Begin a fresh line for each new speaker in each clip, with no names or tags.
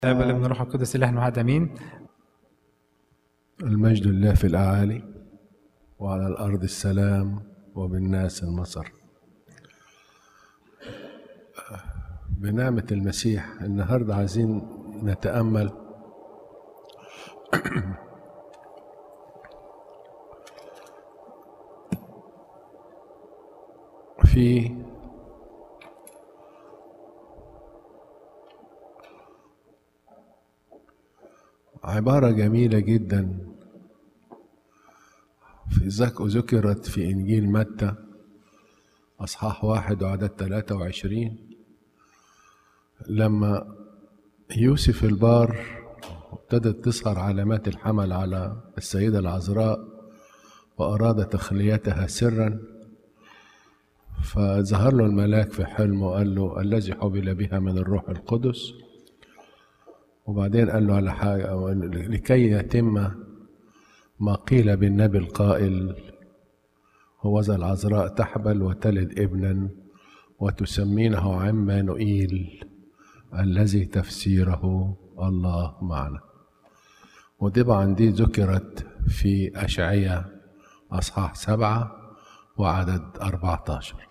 الاب الابن الروح القدس الاله واحد امين
المجد لله في الأعالي وعلى الأرض السلام وبالناس المصر بنعمة المسيح النهاردة عايزين نتأمل في عبارة جميلة جدا في ذك ذكرت في إنجيل متى أصحاح واحد وعدد 23 لما يوسف البار ابتدت تظهر علامات الحمل على السيدة العذراء وأراد تخليتها سرا فظهر له الملاك في حلم وقال له الذي حبل بها من الروح القدس وبعدين قال له على حاجة لكي يتم ما قيل بالنبي القائل هو ذا العذراء تحبل وتلد ابنا وتسمينه عمانوئيل الذي تفسيره الله معنا وطبعا دي ذكرت في أشعية أصحاح سبعة وعدد أربعة عشر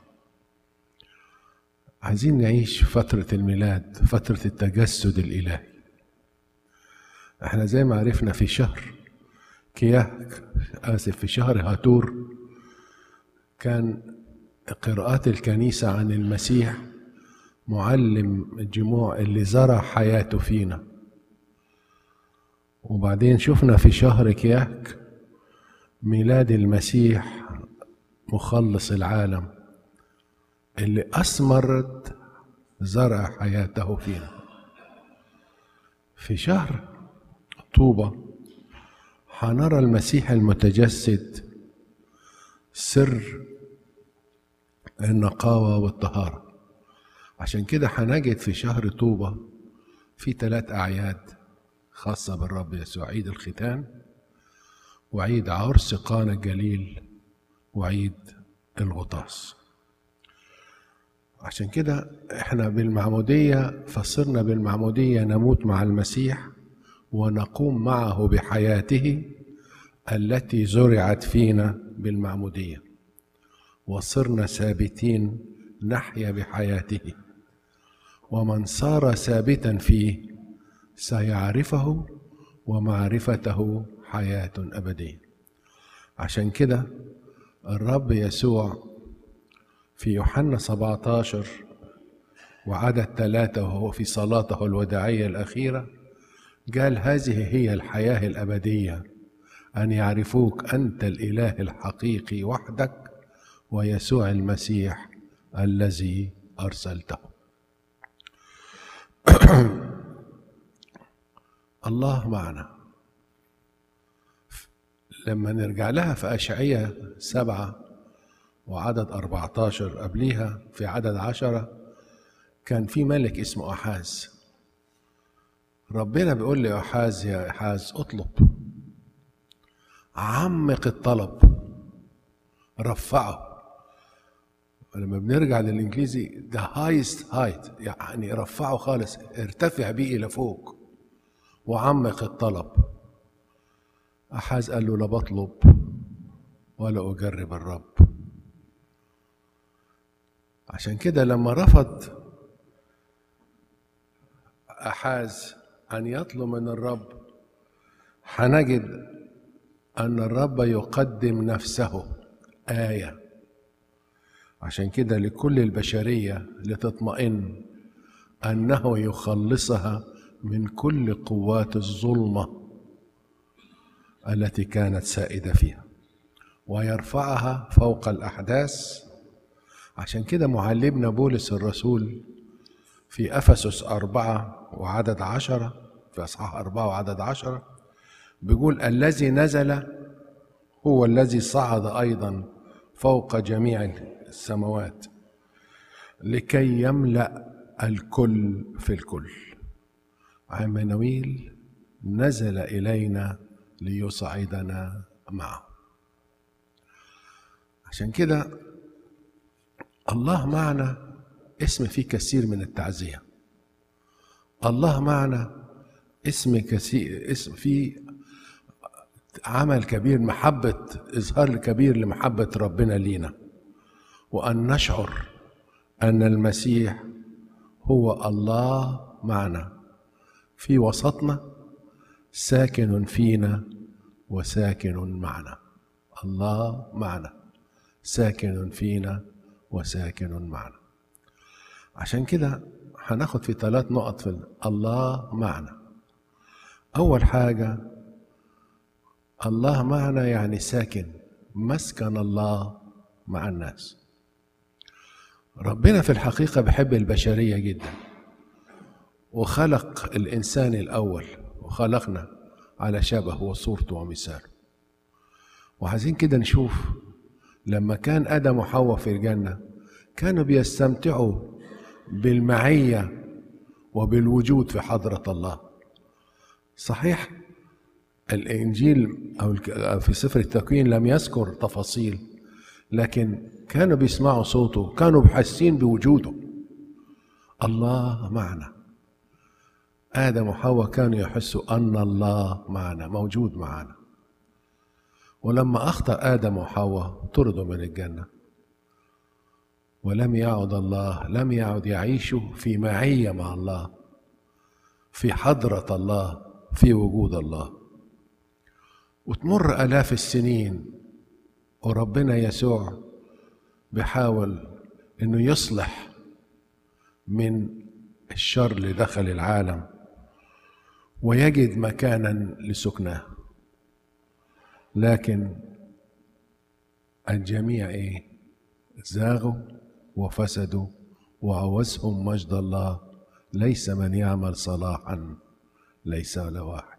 عايزين نعيش فترة الميلاد فترة التجسد الإلهي احنا زي ما عرفنا في شهر كياك آسف في شهر هاتور كان قراءات الكنيسة عن المسيح معلم الجموع اللي زرع حياته فينا وبعدين شفنا في شهر كياك ميلاد المسيح مخلص العالم اللي أثمرت زرع حياته فينا في شهر طوبة حنرى المسيح المتجسد سر النقاوة والطهارة عشان كده هنجد في شهر طوبة في ثلاث أعياد خاصة بالرب يسوع عيد الختان وعيد عرس قانا الجليل وعيد الغطاس عشان كده احنا بالمعمودية فصرنا بالمعمودية نموت مع المسيح ونقوم معه بحياته التي زرعت فينا بالمعمودية وصرنا ثابتين نحيا بحياته ومن صار ثابتا فيه سيعرفه ومعرفته حياة أبدية عشان كده الرب يسوع في يوحنا 17 وعدد ثلاثة وهو في صلاته الوداعية الأخيرة قال هذه هي الحياة الأبدية أن يعرفوك أنت الإله الحقيقي وحدك ويسوع المسيح الذي أرسلته الله معنا لما نرجع لها في أشعية سبعة وعدد 14 قبليها في عدد عشرة كان في ملك اسمه أحاز ربنا بيقول لأحاز يا أحاز اطلب عمق الطلب رفعه لما بنرجع للإنجليزي the highest height يعني رفعه خالص ارتفع بيه إلى فوق وعمق الطلب أحاز قال له لا بطلب ولا أجرب الرب عشان كده لما رفض أحاز أن يطلب من الرب هنجد أن الرب يقدم نفسه آية عشان كده لكل البشرية لتطمئن أنه يخلصها من كل قوات الظلمة التي كانت سائدة فيها ويرفعها فوق الأحداث عشان كده معلمنا بولس الرسول في أفسس أربعة وعدد عشرة في أصحاح أربعة وعدد عشرة بيقول الذي نزل هو الذي صعد أيضا فوق جميع السماوات لكي يملأ الكل في الكل عمانويل نزل إلينا ليصعدنا معه عشان كده الله معنا اسم فيه كثير من التعزية الله معنا اسم كثير اسم في عمل كبير محبة إظهار كبير لمحبة ربنا لينا وأن نشعر أن المسيح هو الله معنا في وسطنا ساكن فينا وساكن معنا الله معنا ساكن فينا وساكن معنا عشان كده هناخد في ثلاث نقط في الله معنا أول حاجة الله معنا يعني ساكن مسكن الله مع الناس ربنا في الحقيقة بيحب البشرية جدا وخلق الإنسان الأول وخلقنا على شبهه وصورته ومثاله وعايزين كده نشوف لما كان آدم وحواء في الجنة كانوا بيستمتعوا بالمعية وبالوجود في حضرة الله صحيح الإنجيل أو في سفر التكوين لم يذكر تفاصيل لكن كانوا بيسمعوا صوته كانوا حاسين بوجوده الله معنا آدم وحواء كانوا يحسوا أن الله معنا موجود معنا ولما أخطأ آدم وحواء طردوا من الجنة ولم يعد الله لم يعد يعيشوا في معية مع الله في حضرة الله في وجود الله وتمر آلاف السنين وربنا يسوع بيحاول انه يصلح من الشر اللي دخل العالم ويجد مكانا لسكنه لكن الجميع ايه زاغوا وفسدوا وعوزهم مجد الله ليس من يعمل صلاحا ليس ولا واحد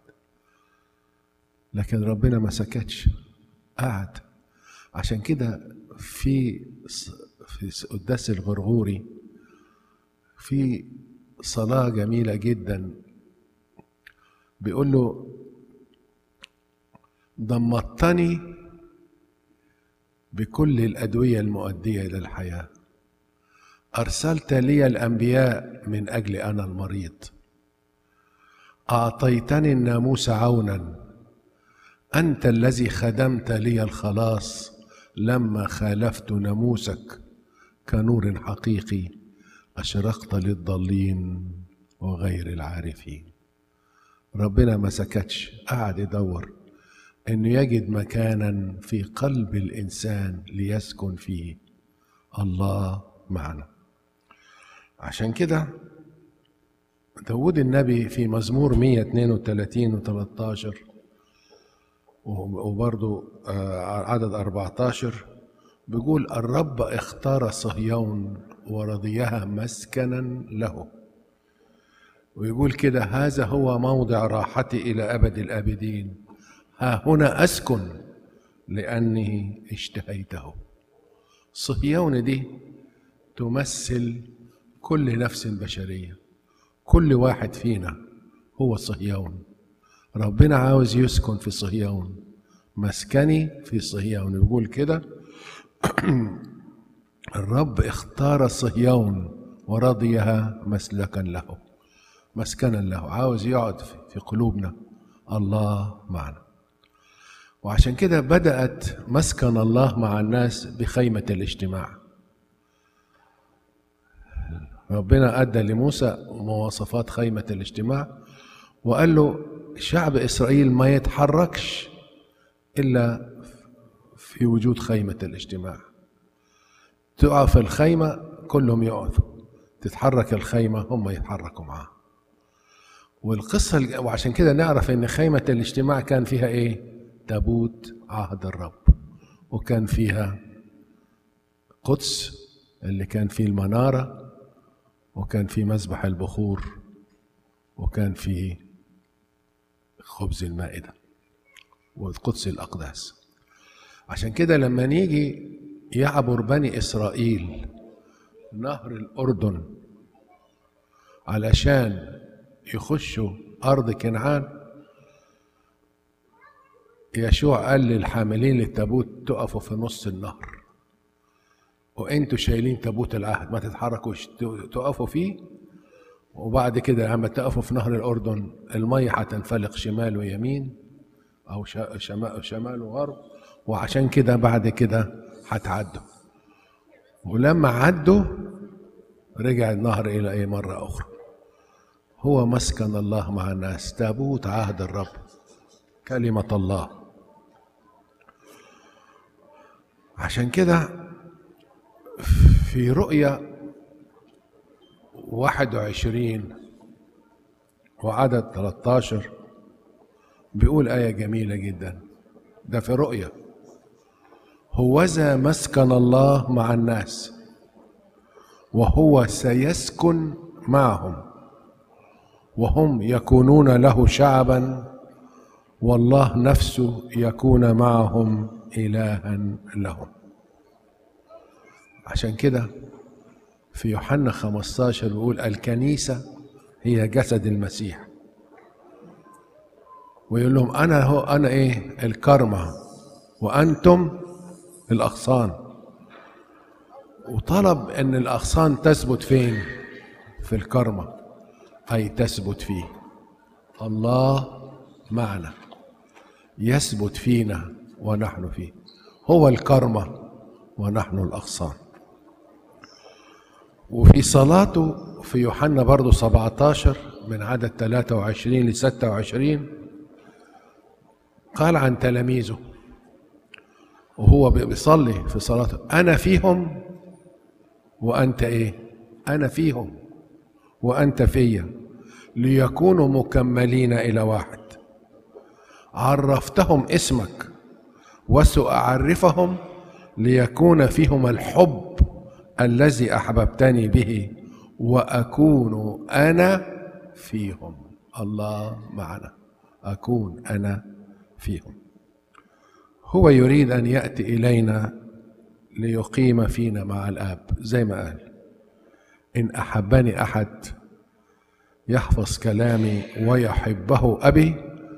لكن ربنا ما سكتش قعد عشان كده في في قداس الغرغوري في صلاة جميلة جدا بيقول له ضمتني بكل الأدوية المؤدية إلى الحياة أرسلت لي الأنبياء من أجل أنا المريض أعطيتني الناموس عونا أنت الذي خدمت لي الخلاص لما خالفت ناموسك كنور حقيقي أشرقت للضالين وغير العارفين ربنا ما سكتش قعد يدور انه يجد مكانا في قلب الانسان ليسكن فيه الله معنا عشان كده داود النبي في مزمور 132 و 13 وبرضو عدد 14 بيقول الرب اختار صهيون ورضيها مسكنا له ويقول كده هذا هو موضع راحتي إلى أبد الآبدين ها هنا أسكن لأني اشتهيته صهيون دي تمثل كل نفس بشرية كل واحد فينا هو صهيون ربنا عاوز يسكن في صهيون مسكني في صهيون يقول كده الرب اختار صهيون ورضيها مسلكا له مسكنا له عاوز يقعد في قلوبنا الله معنا وعشان كده بدأت مسكن الله مع الناس بخيمة الاجتماع ربنا أدى لموسى مواصفات خيمة الاجتماع وقال له شعب إسرائيل ما يتحركش إلا في وجود خيمة الاجتماع تقف الخيمة كلهم يقعدوا تتحرك الخيمة هم يتحركوا معاها والقصة وعشان كده نعرف إن خيمة الاجتماع كان فيها إيه؟ تابوت عهد الرب وكان فيها قدس اللي كان فيه المنارة وكان فيه مذبح البخور وكان فيه خبز المائدة والقدس الأقداس عشان كده لما نيجي يعبر بني إسرائيل نهر الأردن علشان يخشوا أرض كنعان يشوع قال للحاملين للتابوت تقفوا في نص النهر وانتوا شايلين تابوت العهد ما تتحركوش تقفوا فيه وبعد كده لما تقفوا في نهر الأردن المية هتنفلق شمال ويمين أو شا- شمال, شمال وغرب وعشان كده بعد كده هتعدوا ولما عدوا رجع النهر إلى إيه مرة أخرى هو مسكن الله مع الناس تابوت عهد الرب كلمة الله عشان كده في رؤيا واحد وعشرين وعدد 13 بيقول آية جميلة جدا ده في رؤيا هوذا مسكن الله مع الناس وهو سيسكن معهم وهم يكونون له شعبا والله نفسه يكون معهم إلها لهم عشان كده في يوحنا 15 بيقول الكنيسة هي جسد المسيح ويقول لهم أنا هو أنا إيه الكرمة وأنتم الأغصان وطلب أن الأغصان تثبت فين في الكرمة أي تثبت فيه الله معنا يثبت فينا ونحن فيه هو الكرمة ونحن الأغصان وفي صلاته في يوحنا برضو 17 من عدد 23 ل 26 قال عن تلاميذه وهو بيصلي في صلاته أنا فيهم وأنت إيه؟ أنا فيهم وأنت فيا ليكونوا مكملين إلى واحد عرفتهم اسمك وسأعرفهم ليكون فيهم الحب الذي أحببتني به وأكون أنا فيهم الله معنا أكون أنا فيهم هو يريد أن يأتي إلينا ليقيم فينا مع الآب زي ما قال إن أحبني أحد يحفظ كلامي ويحبه أبي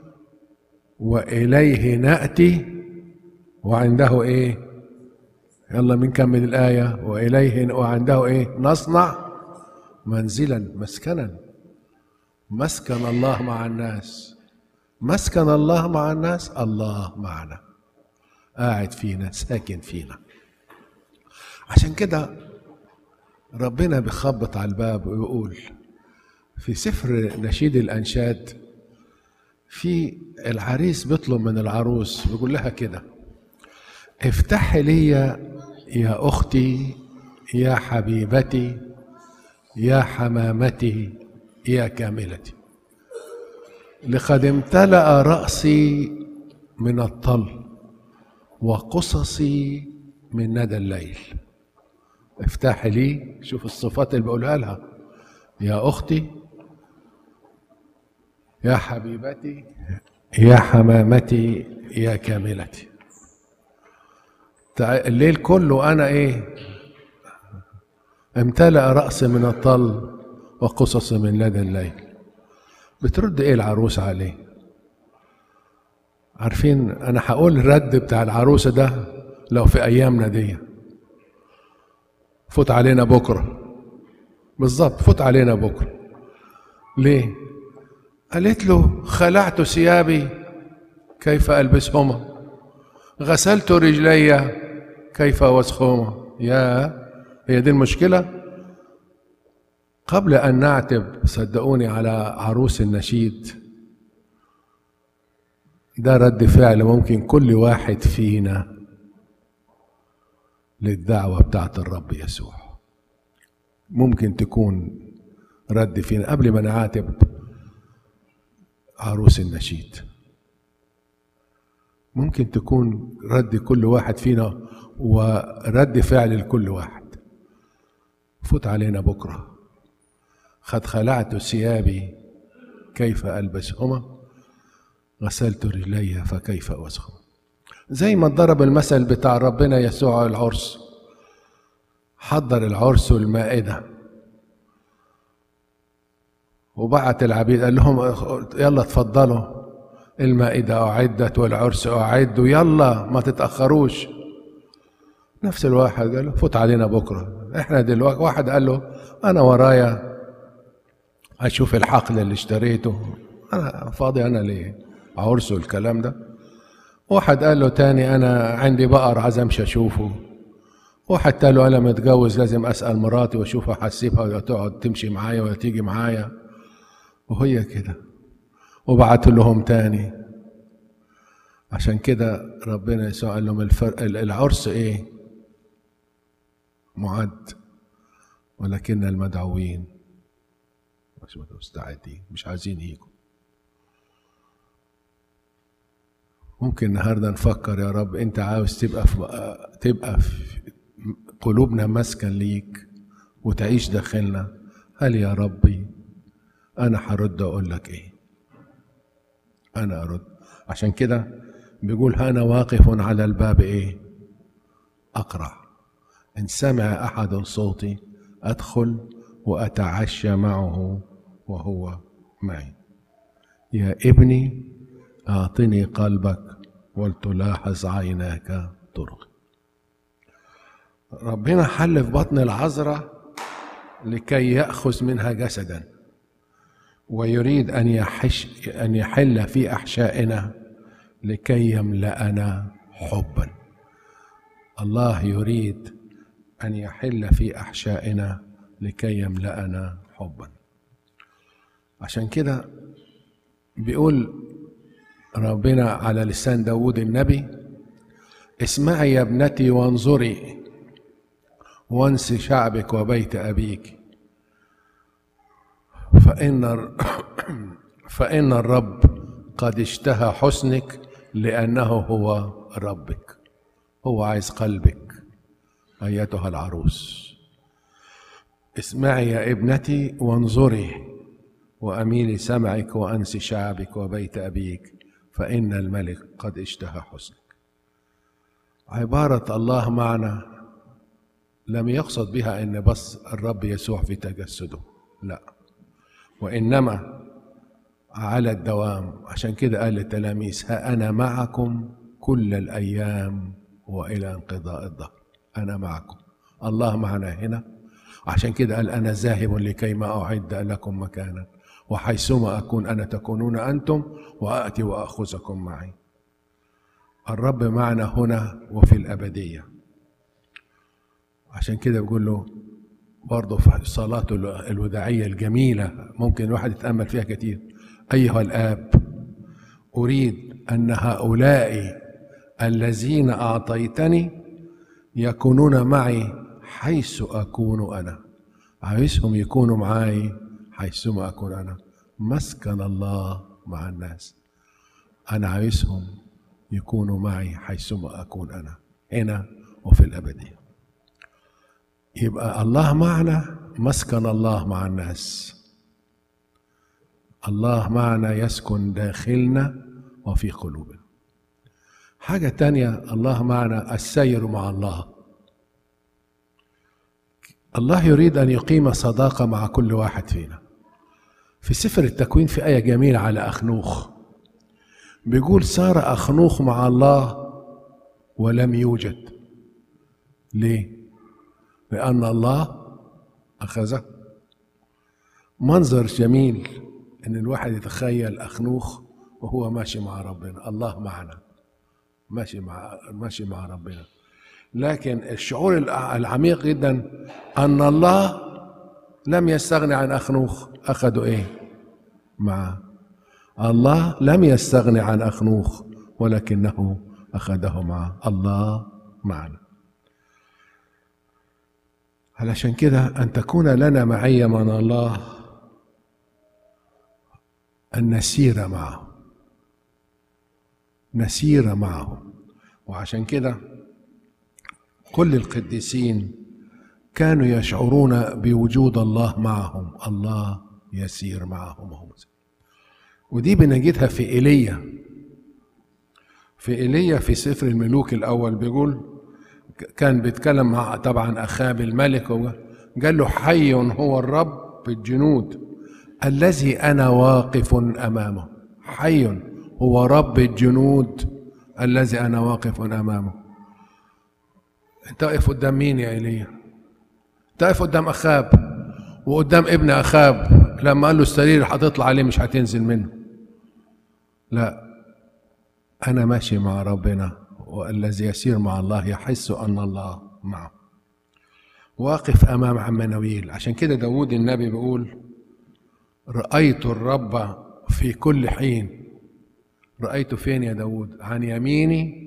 وإليه نأتي وعنده إيه يلا بنكمل الآية وإليه وعنده إيه نصنع منزلا مسكنا مسكن الله مع الناس مسكن الله مع الناس الله معنا قاعد فينا ساكن فينا عشان كده ربنا بيخبط على الباب ويقول في سفر نشيد الأنشاد في العريس بيطلب من العروس بيقول لها كده افتحي لي يا أختي يا حبيبتي يا حمامتي يا كاملتي لقد امتلأ رأسي من الطل وقصصي من ندى الليل افتحي لي شوف الصفات اللي بقولها لها يا أختي يا حبيبتي يا حمامتي يا كاملتي تع- الليل كله أنا إيه امتلأ رأسي من الطل وقصص من لدى الليل بترد ايه العروس عليه عارفين انا هقول الرد بتاع العروسه ده لو في ايامنا دي فوت علينا بكره بالظبط فوت علينا بكره ليه قالت له خلعت ثيابي كيف البسهما غسلت رجلي كيف وسخهما يا هي دي المشكله قبل أن نعتب صدقوني على عروس النشيد ده رد فعل ممكن كل واحد فينا للدعوة بتاعت الرب يسوع ممكن تكون رد فينا قبل ما نعاتب عروس النشيد ممكن تكون رد كل واحد فينا ورد فعل لكل واحد فوت علينا بكره قد خلعت ثيابي كيف ألبسهما غسلت رجلي فكيف أوسخهما زي ما ضرب المثل بتاع ربنا يسوع العرس حضر العرس والمائدة وبعت العبيد قال لهم يلا اتفضلوا المائدة أعدت والعرس أعد ويلا ما تتأخروش نفس الواحد قال له فوت علينا بكرة احنا دلوقتي واحد قال له أنا ورايا اشوف الحقل اللي اشتريته انا فاضي انا ليه عرس والكلام ده واحد قال له تاني انا عندي بقر عايز امشي اشوفه واحد قال له انا متجوز لازم اسال مراتي واشوفها هسيبها ولا تقعد تمشي معايا ولا تيجي معايا وهي كده وبعت لهم تاني عشان كده ربنا يسوع قال لهم الفرق العرس ايه معد ولكن المدعوين مش مستعدين مش عايزين يجوا ممكن النهارده نفكر يا رب انت عاوز تبقى في تبقى في قلوبنا مسكن ليك وتعيش داخلنا هل يا ربي انا هرد اقول لك ايه انا ارد عشان كده بيقول انا واقف على الباب ايه اقرع ان سمع احد صوتي ادخل واتعشى معه وهو معي يا ابني اعطني قلبك ولتلاحظ عيناك طرقي ربنا حل في بطن العذراء لكي ياخذ منها جسدا ويريد ان يحش ان يحل في احشائنا لكي يملانا حبا الله يريد ان يحل في احشائنا لكي يملانا حبا عشان كده بيقول ربنا على لسان داود النبي اسمعي يا ابنتي وانظري وانسي شعبك وبيت ابيك فان فان الرب قد اشتهى حسنك لانه هو ربك هو عايز قلبك ايتها العروس اسمعي يا ابنتي وانظري واميلي سمعك وانسي شعبك وبيت ابيك فان الملك قد اشتهى حسنك عباره الله معنا لم يقصد بها ان بس الرب يسوع في تجسده لا وانما على الدوام عشان كده قال للتلاميذ ها انا معكم كل الايام والى انقضاء الظهر انا معكم الله معنا هنا عشان كده قال انا ذاهب لكي ما اعد لكم مكانا وحيثما اكون انا تكونون انتم واتي واخذكم معي الرب معنا هنا وفي الابديه عشان كده بيقول له برضه في صلاته الوداعية الجميلة ممكن الواحد يتأمل فيها كتير أيها الآب أريد أن هؤلاء الذين أعطيتني يكونون معي حيث أكون أنا عايزهم يكونوا معي حيثما أكون أنا مسكن الله مع الناس أنا عايزهم يكونوا معي حيثما أكون أنا هنا وفي الأبدية يبقى الله معنا مسكن الله مع الناس الله معنا يسكن داخلنا وفي قلوبنا حاجة تانية الله معنا السير مع الله الله يريد أن يقيم صداقة مع كل واحد فينا في سفر التكوين في آية جميلة على أخنوخ بيقول صار أخنوخ مع الله ولم يوجد ليه؟ لأن الله أخذه منظر جميل إن الواحد يتخيل أخنوخ وهو ماشي مع ربنا الله معنا ماشي مع ماشي مع ربنا لكن الشعور العميق جدا أن الله لم يستغني عن أخنوخ أخذوا إيه معه الله لم يستغني عن أخنوخ ولكنه أخذه معه الله معنا علشان كده أن تكون لنا معية من الله أن نسير معه نسير معه وعشان كده كل القديسين كانوا يشعرون بوجود الله معهم الله يسير معهم وهم ودي بنجدها في ايليا في ايليا في سفر الملوك الاول بيقول كان بيتكلم مع طبعا اخاب الملك قال له حي هو الرب الجنود الذي انا واقف امامه حي هو رب الجنود الذي انا واقف امامه انت واقف قدام مين يا ايليا انت واقف قدام اخاب وقدام ابن اخاب لما قال له السرير هتطلع عليه مش هتنزل منه لا أنا ماشي مع ربنا والذي يسير مع الله يحس أن الله معه واقف أمام عمانويل عشان كده داود النبي بيقول رأيت الرب في كل حين رأيته فين يا داود عن يميني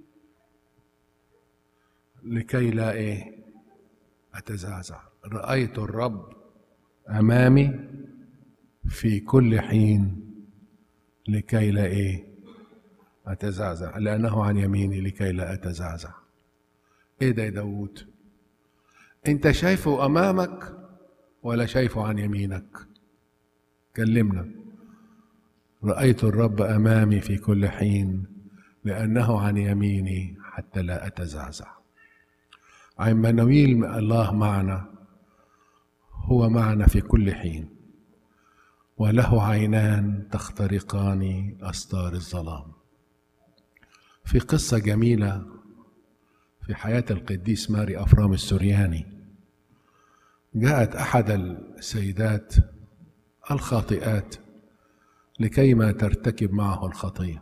لكي لا ايه اتزعزع رأيت الرب أمامي في كل حين لكي لا ايه اتزعزع لأنه عن يميني لكي لا اتزعزع ايه ده يا داود انت شايفه امامك ولا شايفه عن يمينك كلمنا رأيت الرب أمامي في كل حين لأنه عن يميني حتى لا أتزعزع عمانويل الله معنا هو معنا في كل حين وله عينان تخترقان أستار الظلام في قصة جميلة في حياة القديس ماري أفرام السورياني جاءت أحد السيدات الخاطئات لكي ما ترتكب معه الخطية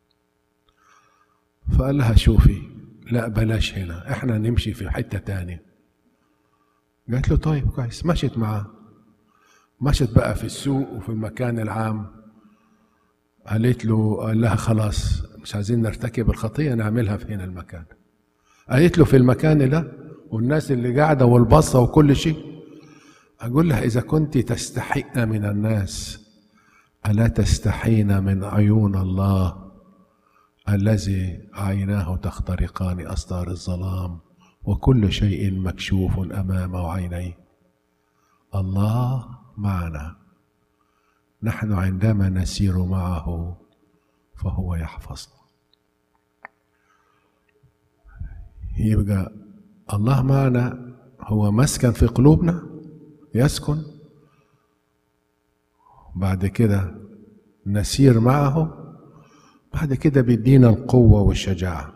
فقال لها شوفي لا بلاش هنا احنا نمشي في حتة تانية قالت له طيب كويس مشت معاه مشت بقى في السوق وفي المكان العام قالت له قال لها خلاص مش عايزين نرتكب الخطية نعملها في هنا المكان قالت له في المكان ده والناس اللي قاعدة والبصة وكل شيء أقول لها إذا كنت تستحئن من الناس ألا تستحين من عيون الله الذي عيناه تخترقان أستار الظلام وكل شيء مكشوف أمام عينيه الله معنا نحن عندما نسير معه فهو يحفظنا يبقى الله معنا هو مسكن في قلوبنا يسكن بعد كده نسير معه بعد كده بيدينا القوة والشجاعة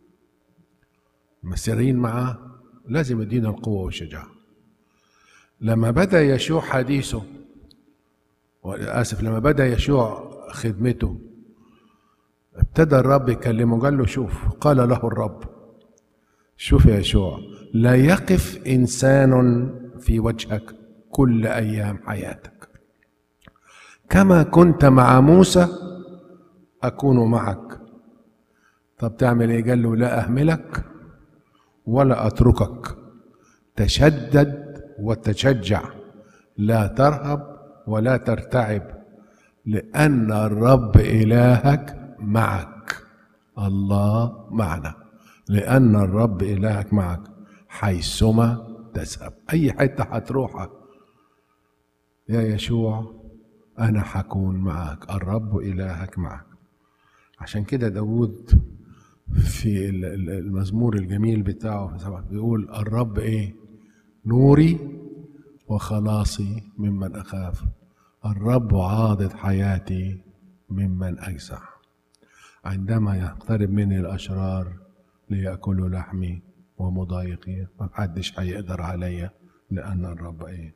مسيرين معه لازم يدينا القوة والشجاعة لما بدأ يشوع حديثه آسف لما بدأ يشوع خدمته ابتدى الرب يكلمه قال له شوف قال له الرب شوف يا يشوع لا يقف إنسان في وجهك كل أيام حياتك كما كنت مع موسى أكون معك طب تعمل إيه قال له لا أهملك ولا أتركك تشدد وتشجع لا ترهب ولا ترتعب لأن الرب إلهك معك الله معنا لأن الرب إلهك معك حيثما تذهب أي حتة هتروحها يا يشوع أنا حكون معك الرب إلهك معك عشان كده داود في المزمور الجميل بتاعه بيقول الرب إيه نوري وخلاصي ممن أخاف الرب عاضد حياتي ممن أجزع عندما يقترب مني الأشرار ليأكلوا لحمي ومضايقي ما حدش هيقدر عليا لأن الرب إيه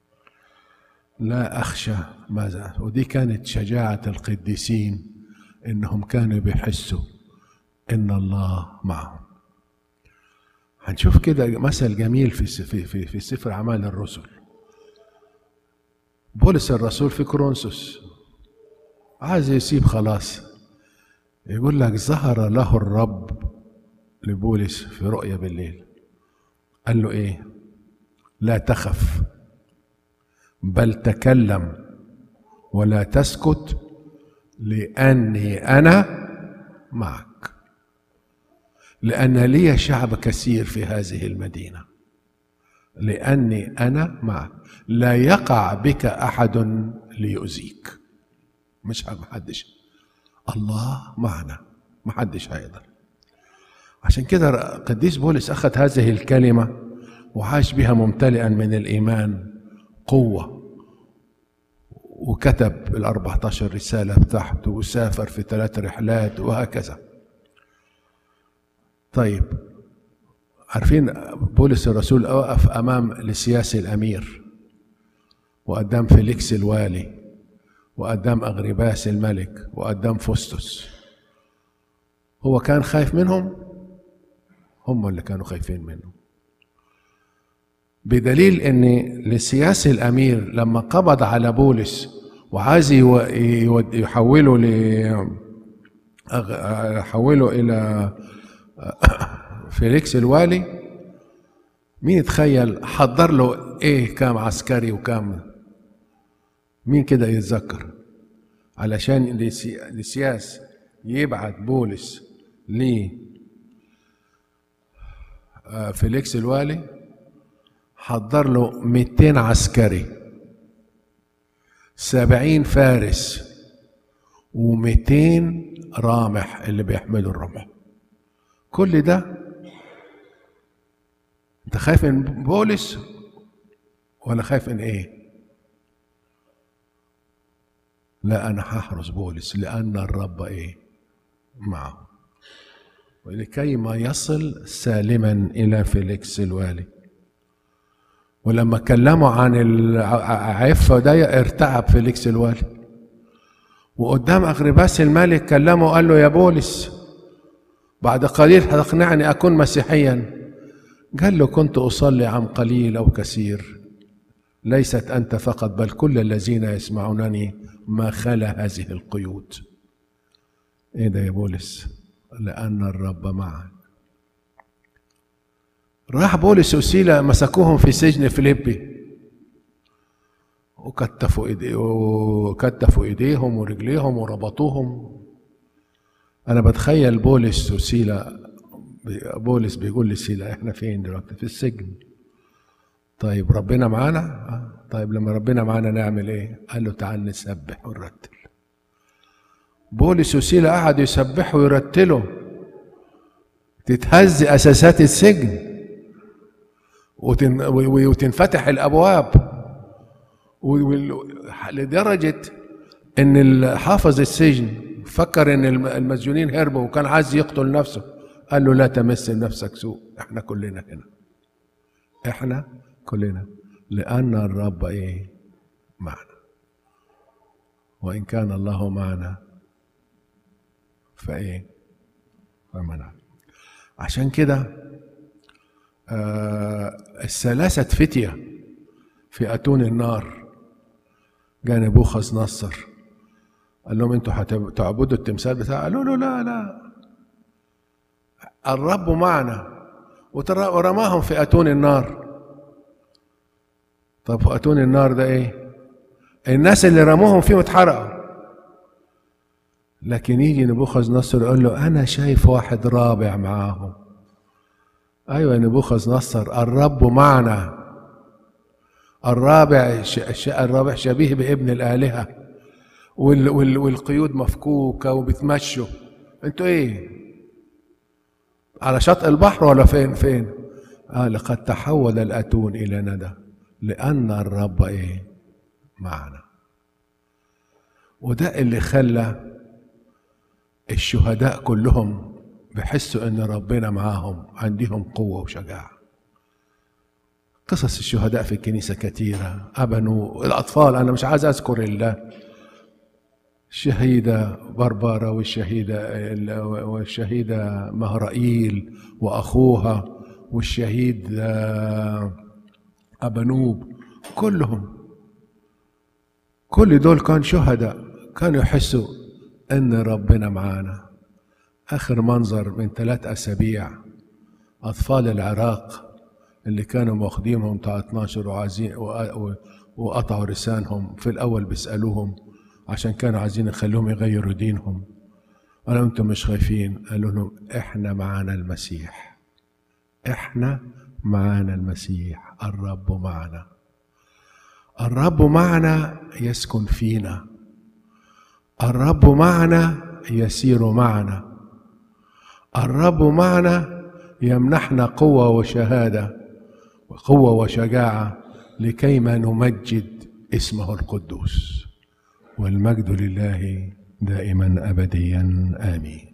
لا أخشى ماذا ودي كانت شجاعة القديسين إنهم كانوا بيحسوا إن الله معهم هنشوف كده مثل جميل في في في, في سفر أعمال الرسل بولس الرسول في كورنثوس عايز يسيب خلاص يقول لك ظهر له الرب لبولس في رؤيا بالليل قال له ايه لا تخف بل تكلم ولا تسكت لاني انا معك لان لي شعب كثير في هذه المدينه لاني انا معك لا يقع بك احد ليؤذيك مش محدش الله معنا محدش هيقدر عشان كده قديس بولس اخذ هذه الكلمه وعاش بها ممتلئا من الايمان قوه وكتب ال 14 رساله بتاعته وسافر في ثلاث رحلات وهكذا طيب عارفين بولس الرسول وقف امام السياسي الامير وقدام فيليكس الوالي وقدام أغرباس الملك وقدام فستس هو كان خايف منهم هم اللي كانوا خايفين منه بدليل ان لسياسي الامير لما قبض على بولس وعايز يو- يود- يحوله ل أغ- يحوله الى فيليكس الوالي مين يتخيل حضر له ايه كام عسكري وكام مين كده يتذكر علشان لسي- لسياس يبعت بولس ل آه، فيليكس الوالي حضر له 200 عسكري 70 فارس و200 رامح اللي بيحملوا الرمح كل ده انت خايف من بولس ولا خايف من ايه لا انا هحرس بولس لان الرب ايه معه ولكي ما يصل سالما الى فيليكس الوالي ولما كلموا عن العفة ده ارتعب فيليكس الوالي وقدام أغرباس الملك كلمه وقال له يا بولس بعد قليل هتقنعني أكون مسيحيا قال له كنت أصلي عن قليل أو كثير ليست أنت فقط بل كل الذين يسمعونني ما خلا هذه القيود إيه ده يا بولس لأن الرب معك راح بولس وسيلة مسكوهم في سجن فيليبي وكتفوا ايديه وكتفوا ايديهم ورجليهم وربطوهم انا بتخيل بولس وسيلة بولس بيقول لسيلة احنا فين دلوقتي في السجن طيب ربنا معانا آه. طيب لما ربنا معانا نعمل ايه قال له تعال نسبح ونرتل بولس وسيلة قعدوا يسبحوا ويرتلوا تتهز اساسات السجن وتن... وتنفتح الابواب لدرجه ان حافظ السجن فكر ان المسجونين هربوا وكان عايز يقتل نفسه قال له لا تمس نفسك سوء احنا كلنا هنا احنا كلنا لان الرب ايه معنا وان كان الله معنا فايه فمنع عشان كده آه الثلاثة فتية في أتون النار جاء نبوخذ نصر قال لهم انتوا هتعبدوا التمثال بتاعه قالوا له لا لا الرب معنا ورماهم في أتون النار طب في أتون النار ده ايه الناس اللي رموهم فيه اتحرقوا لكن يجي نبوخذ نصر يقول له انا شايف واحد رابع معاهم ايوه نبوخذ نصر الرب معنا الرابع الرابع شبيه بابن الالهه وال وال والقيود مفكوكه وبتمشوا انتوا ايه على شاطئ البحر ولا فين فين آه لقد تحول الاتون الى ندى لان الرب ايه معنا وده اللي خلى الشهداء كلهم بحسوا ان ربنا معاهم عندهم قوه وشجاعه قصص الشهداء في الكنيسه كثيره ابنوا الاطفال انا مش عايز اذكر الله الشهيدة بربرة والشهيدة والشهيدة مهرائيل وأخوها والشهيد أبنوب كلهم كل دول كان شهداء كانوا يحسوا ان ربنا معانا اخر منظر من ثلاث اسابيع اطفال العراق اللي كانوا واخدينهم بتاع 12 وعايزين وقطعوا لسانهم في الاول بيسالوهم عشان كانوا عايزين يخلوهم يغيروا دينهم قالوا انتم مش خايفين قالوا لهم احنا معانا المسيح احنا معانا المسيح الرب معنا الرب معنا يسكن فينا الرب معنا يسير معنا الرب معنا يمنحنا قوة وشهادة وقوة وشجاعة لكيما نمجد اسمه القدوس والمجد لله دائما أبديا آمين